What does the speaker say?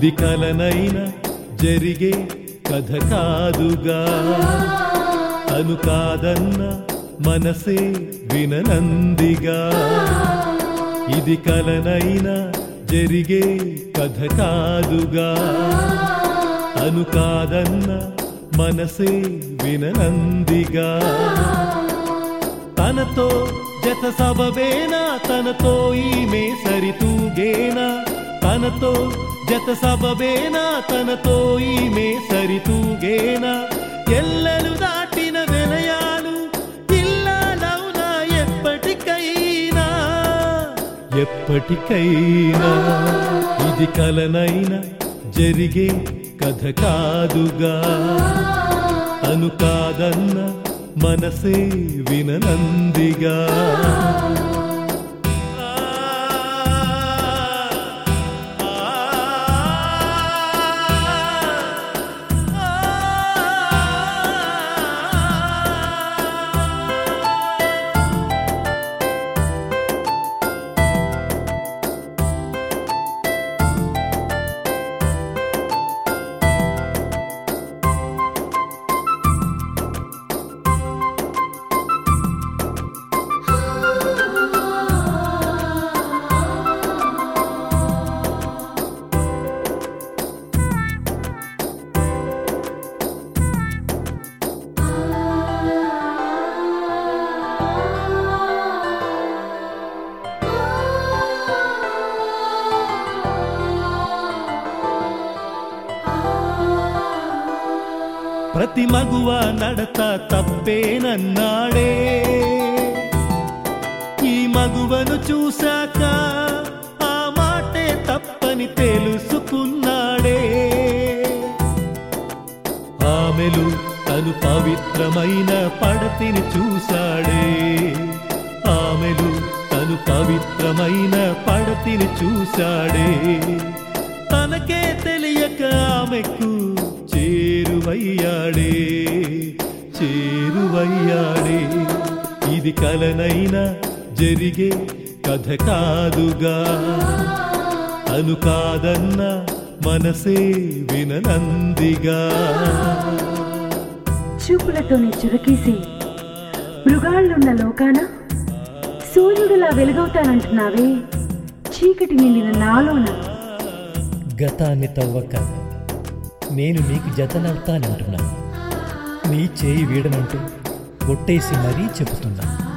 ఇది కలనైనా జరిగే కథ కాదుగా అను కాదన్న మనసే విననందిగా ఇది కలనైనా జరిగే కథ కాదుగా అను కాదన్న మనసే విననందిగా తనతో జత సబవేనా తనతో ఈమె సరితూగేనా తనతో జత సబవేనా తనతో ఈమె సరితూగేనా ఎల్లలు దాటిన వినయాలు ఇల్లాలవునా ఎప్పటికైనా ఎప్పటికైనా ఇది కలనైనా జరిగే కథ కాదుగా అను కాదన్న మనసే విననందిగా ప్రతి మగువ నడత తప్పేనన్నాడే ఈ మగువను చూశాక ఆ మాటే తప్పని తెలుసుకున్నాడే ఆమెలు తను పవిత్రమైన పడతిని చూశాడే ఆమెలు తను పవిత్రమైన పడతిని చూశాడే తనకే తెలియక ఆమెకు చేరువయ్యాడే చేరువయ్యాడే ఇది కలనైనా జరిగే కథ కాదుగా అను కాదన్న మనసే విననందిగా చూపులతోనే చురకేసి మృగాళ్ళున్న లోకాన సూర్యుడిలా వెలుగవుతానంటున్నావే చీకటి నిండిన నాలోన గతాన్ని తవ్వక నేను నీకు జతనవుతానంటున్నా నీ చేయి వీడనంటూ కొట్టేసి మరీ చెబుతున్నా